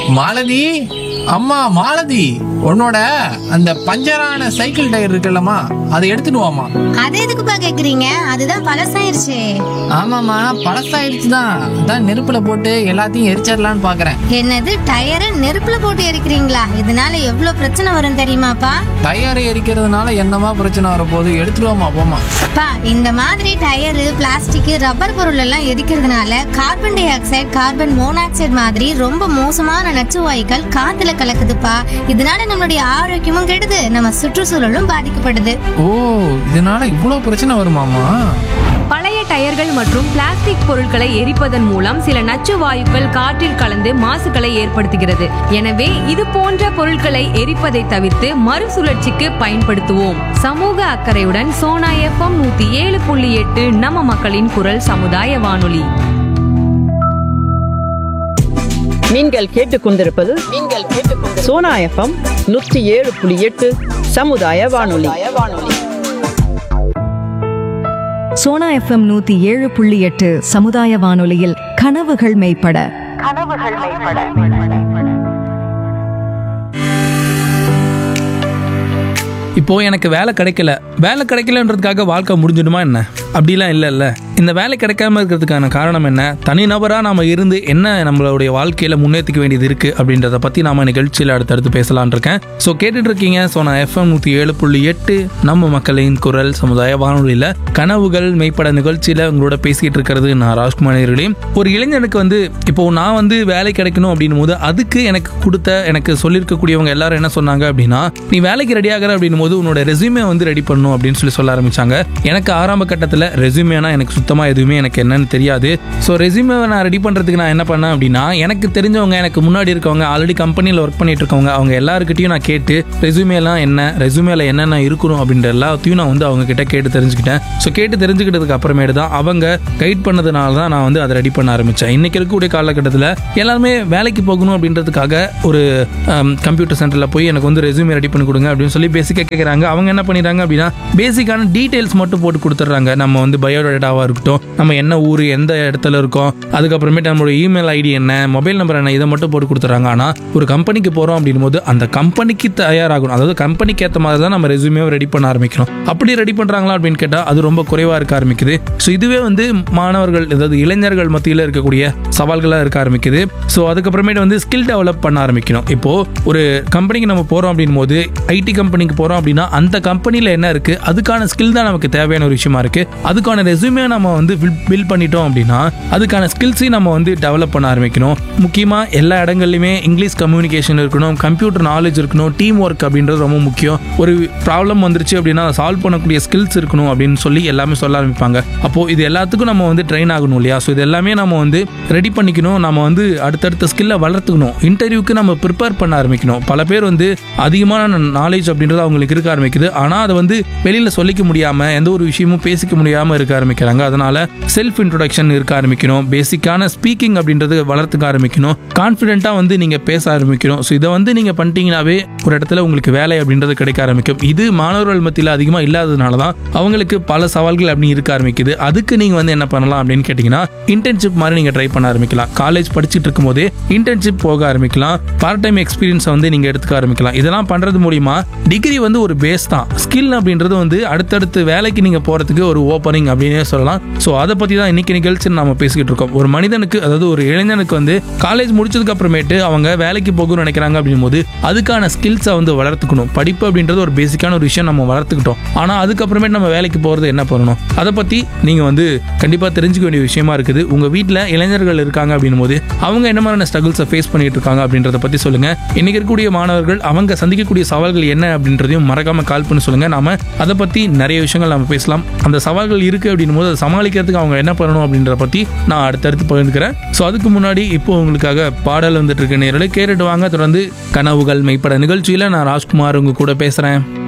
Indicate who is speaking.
Speaker 1: மாலதி அம்மா மாலதி உன்னோட அந்த பஞ்சரான சைக்கிள் டயர் இருக்குல்லம்மா அதை எடுத்துட்டு வாமா
Speaker 2: அது எதுக்குப்பா கேக்குறீங்க அதுதான் பழசாயிருச்சு
Speaker 1: ஆமாம்மா பழசாயிடுச்சு தான் அதான் நெருப்புல போட்டு எல்லாத்தையும் எரிச்சிடலான்னு பாக்குறேன்
Speaker 2: என்னது டயரை நெருப்புல போட்டு எரிக்கிறீங்களா இதனால எவ்வளவு பிரச்சனை வரும் தெரியுமாப்பா
Speaker 1: டயர் எரிக்கிறதுனால என்னமா பிரச்சனை வரப்போகுது எடுத்துட்டு வாமா போமா
Speaker 2: பா இந்த மாதிரி டயரு பிளாஸ்டிக் ரப்பர் பொருள் எல்லாம் எரிக்கிறதுனால carbon dioxide carbon monoxide மாதிரி ரொம்ப மோசமான நச்சு வாயுக்கள் காத்துல கலக்குதுப்பா இதனால நம்மளுடைய ஆரோக்கியமும் கெடுது நம்ம சுற்றுச்சூழலும் பாதிக்கப்படுது
Speaker 1: ஓ இதனால இவ்வளோ பிரச்சனை வருமாமா
Speaker 3: பழைய டயர்கள் மற்றும் பிளாஸ்டிக் பொருட்களை எரிப்பதன் மூலம் சில நச்சு வாயுக்கள் காற்றில் கலந்து மாசுகளை ஏற்படுத்துகிறது எனவே இது போன்ற பொருட்களை எரிப்பதை தவிர்த்து மறுசுழற்சிக்கு பயன்படுத்துவோம் சமூக அக்கறையுடன் சோனா எஃப்எம் நூத்தி ஏழு புள்ளி எட்டு நம்ம மக்களின் குரல் சமுதாய வானொலி
Speaker 4: நீங்கள் கேட்டுக்கொண்டிருப்பது நீங்கள் கேட்டுக்கொண்டு சோனா எஃப்எம் நூற்றி ஏழு புள்ளி எட்டு சமுதாய வானொலி
Speaker 5: சோனா எஃப்எம் நூத்தி ஏழு புள்ளி எட்டு சமுதாய வானொலியில் கனவுகள் மெய்ப்பட
Speaker 6: இப்போ எனக்கு வேலை கிடைக்கல வேலை கிடைக்கலன்றதுக்காக வாழ்க்கை முடிஞ்சிடுமா என்ன அப்படிலாம் இல்லை இல்லை இந்த வேலை கிடைக்காம இருக்கிறதுக்கான காரணம் என்ன தனிநபராக நாம இருந்து என்ன நம்மளுடைய வாழ்க்கையில் முன்னேற்றிக்க வேண்டியது இருக்குது அப்படின்றத பற்றி நாம நிகழ்ச்சியில் அடுத்தடுத்து பேசலான் இருக்கேன் ஸோ கேட்டுட்டு இருக்கீங்க ஸோ நான் எஃப்எம் நூற்றி ஏழு புள்ளி எட்டு நம்ம மக்களின் குரல் சமுதாய வானொலியில் கனவுகள் மெய்ப்பட நிகழ்ச்சியில் உங்களோட பேசிக்கிட்டு இருக்கிறது நான் ராஜ்குமார் நேயர்களே. ஒரு இளைஞனுக்கு வந்து இப்போ நான் வந்து வேலை கிடைக்கணும் அப்படின்னும் போது அதுக்கு எனக்கு கொடுத்த எனக்கு சொல்லியிருக்கக்கூடியவங்க எல்லாரும் என்ன சொன்னாங்க அப்படின்னா நீ வேலைக்கு ரெடி ஆகிற அப்படின்னும் போது உன்னோட ரெஸ்யூமே வந்து ரெடி பண்ணணும் அப்படின்னு சொல்லி சொல்ல ஆரம்பிச்சாங்க எனக்கு ஆரம்ப கட்டத்தில் ரெஸ்யூமேனா எனக்கு சுத்தமாக எதுவுமே எனக்கு என்னன்னு தெரியாது ஸோ ரெஸ்யூமே நான் ரெடி பண்ணுறதுக்கு நான் என்ன பண்ணேன் அப்படின்னா எனக்கு தெரிஞ்சவங்க எனக்கு முன்னாடி இருக்கவங்க ஆல்ரெடி கம்பெனியில் ஒர்க் பண்ணிட்டு இருக்கவங்க அவங்க எல்லாருக்கிட்டையும் நான் கேட்டு ரெஸ்யூமேலாம் என்ன ரெஸ்யூமேல என்னென்ன இருக்கணும் அப்படின்ற எல்லாத்தையும் நான் வந்து அவங்க கிட்ட கேட்டு தெரிஞ்சுக்கிட்டேன் ஸோ கேட்டு தெரிஞ்சுக்கிட்டதுக்கு அப்புறமேட்டு தான் அவங்க கைட் பண்ணதுனால தான் நான் வந்து அதை ரெடி பண்ண ஆரம்பித்தேன் இன்னைக்கு இருக்கக்கூடிய காலகட்டத்தில் எல்லாருமே வேலைக்கு போகணும் அப்படின்றதுக்காக ஒரு கம்ப்யூட்டர் சென்டரில் போய் எனக்கு வந்து ரெஸ்யூமே ரெடி பண்ணி கொடுங்க அப்படின்னு சொல்லி பேசிக்காக கேட்குறாங்க அவங்க என்ன பண்ணிடுறாங்க அப்படின்னா பேசிக்கான டீட்டெயில்ஸ் மட்டும் போட்டு கொடுத்துட்றாங்க நம்ம வந்து பயோடேட்டாவாக இருக்கட்டும் நம்ம என்ன ஊர் எந்த இடத்துல இருக்கோம் அதுக்கப்புறமேட்டு நம்மளோட இமெயில் ஐடி என்ன மொபைல் நம்பர் என்ன இதை மட்டும் போட்டு கொடுத்துட்றாங்க ஆனால் ஒரு கம்பெனிக்கு போகிறோம் அப்படின்னும் போது அந்த கம்பெனிக்கு தயாராகணும் அதாவது கம்பெனிக்கு ஏற்ற மாதிரி தான் நம்ம ரெஸ்யூமே ரெடி பண்ண ஆரம்பிக்கணும் அப்படி ரெடி பண்ணுறாங்களா அப்படின்னு கேட்டால் அது ரொம்ப குறைவாக இருக்க ஆரம்பிக்குது ஸோ இதுவே வந்து மாணவர்கள் அதாவது இளைஞர்கள் மத்தியில் இருக்கக்கூடிய சவால்களாக இருக்க ஆரம்பிக்குது ஸோ அதுக்கப்புறமேட்டு வந்து ஸ்கில் டெவலப் பண்ண ஆரம்பிக்கணும் இப்போ ஒரு கம்பெனிக்கு நம்ம போகிறோம் அப்படின் போது ஐடி கம்பெனிக்கு போகிறோம் அப்படின்னா அந்த கம்பெனியில் என்ன இருக்குது அதுக்கான ஸ்கில் தான் நமக்கு தேவையான ஒரு விஷயமா இருக்குது அதுக்கான ரெஸ்யூமே நம்ம வந்து பில்ட் பண்ணிட்டோம் அப்படின்னா அதுக்கான ஸ்கில்ஸையும் நம்ம வந்து டெவலப் பண்ண ஆரம்பிக்கணும் முக்கியமாக எல்லா இடங்கள்லையுமே இங்கிலீஷ் கம்யூனிகேஷன் இருக்கணும் கம்ப்யூட்டர் நாலேஜ் இருக்கணும் டீம் ஒர்க் அப்படின்றது ரொம்ப முக்கியம் ஒரு ப்ராப்ளம் வந்துருச்சு அப்படின்னா அதை சால்வ் பண்ணக்கூடிய ஸ்கில்ஸ் இருக்கணும் அப்படின்னு சொல்லி எல்லாமே சொல்ல ஆரம்பிப்பாங்க அப்போது இது எல்லாத்துக்கும் நம்ம வந்து ட்ரெயின் ஆகணும் இல்லையா ஸோ இது எல்லாமே நம்ம வந்து ரெடி பண்ணிக்கணும் நம்ம வந்து அடுத்தடுத்த ஸ்கில்லை வளர்த்துக்கணும் இன்டர்வியூக்கு நம்ம ப்ரிப்பேர் பண்ண ஆரம்பிக்கணும் பல பேர் வந்து அதிகமான நாலேஜ் அப்படின்றது அவங்களுக்கு இருக்க ஆரம்பிக்குது ஆனால் அதை வந்து வெளியில் சொல்லிக்க முடியாமல் எந்த ஒரு விஷயமும் பேசிக்க முடியாமல் இருக்க ஆரம்பிக்கிறாங்க அதனால செல்ஃப் இன்ட்ரொடக்ஷன் இருக்க ஆரம்பிக்கணும் பேசிக்கான ஸ்பீக்கிங் அப்படின்றது வளர்த்துக்க ஆரம்பிக்கணும் கான்ஃபிடென்ட்டாக வந்து நீங்கள் பேச ஆரம்பிக்கணும் ஸோ இதை வந்து நீங்கள் பண்ணிட்டீங்கன்னாவே ஒரு இடத்துல உங்களுக்கு வேலை அப்படின்றது கிடைக்க ஆரம்பிக்கும் இது மாணவர்கள் மத்தியில் அதிகமாக இல்லாததுனால தான் அவங்களுக்கு பல சவால்கள் அப்படி இருக்க ஆரம்பிக்குது அதுக்கு நீங்கள் வந்து என்ன பண்ணலாம் அப்படின்னு கேட்டிங்கன்னா இன்டர்ன்ஷிப் மாதிரி நீங்கள் ட்ரை பண்ண ஆரம்பிக்கலாம் காலேஜ் படிச்சுட்டு இருக்கும்போதே இன்டர்ன்ஷிப் போக ஆரம்பிக்கலாம் பார்ட் டைம் எக்ஸ்பீரியன்ஸை வந்து நீங்கள் எடுத்துக்க ஆரம்பிக்கலாம் இதெல்லாம் பண்ணுறது மூலிமா டிகிரி வந்து ஒரு பேஸ் தான் ஸ்கில் அப்படின்றது வந்து அடுத்தடுத்து வேலைக்கு நீங்கள் போகிறதுக்கு ஒரு ஓப்பனிங் அப்படின்னே சொல்லலாம் ஸோ அதை பற்றி தான் இன்னைக்கு நிகழ்ச்சி நம்ம பேசிக்கிட்டு இருக்கோம் ஒரு மனிதனுக்கு அதாவது ஒரு இளைஞனுக்கு வந்து காலேஜ் முடிச்சதுக்கு அப்புறமேட்டு அவங்க வேலைக்கு போகணும்னு நினைக்கிறாங்க அப்படின் போது அதுக்கான ஸ்கில்ஸை வந்து வளர்த்துக்கணும் படிப்பு அப்படின்றது ஒரு பேசிக்கான ஒரு விஷயம் நம்ம வளர்த்துக்கிட்டோம் ஆனால் அதுக்கப்புறமேட்டு நம்ம வேலைக்கு போகிறது என்ன பண்ணணும் அதை பற்றி நீங்கள் வந்து கண்டிப்பாக தெரிஞ்சுக்க வேண்டிய விஷயமா இருக்குது உங்கள் வீட்டில் இளைஞர்கள் இருக்காங்க அப்படின் போது அவங்க என்ன மாதிரியான ஸ்ட்ரகிள்ஸை ஃபேஸ் பண்ணிட்டு இருக்காங்க அப்படின்றத பற்றி சொல்லுங்கள் இன்னைக்கு இருக்கக்கூடிய மாணவர்கள் அவங்க சந்திக்கக்கூடிய சவால்கள் என்ன அப்படின்றதையும் மறக்காமல் கால் பண்ணி சொல்லுங்கள் நாம அதை பற்றி நிறைய விஷயங்கள் நம்ம பேசலாம் அந்த சவால்கள் இருக்குது அப்படின் போது அதை சமாளிக்கிறதுக்கு அவங்க என்ன பண்ணணும் அப்படின்றத பற்றி நான் அடுத்தடுத்து பகிர்ந்துக்கிறேன் ஸோ அதுக்கு முன்னாடி இப்போ உங்களுக்காக பாடல் வந்துட்டு இருக்க நேரில் கேட்டுட்டு வாங்க தொடர்ந்து கனவுகள் மெய்ப்பட நிகழ்ச்சியில் நான் ராஜ்குமார் உங்க கூட பேசுகிறேன்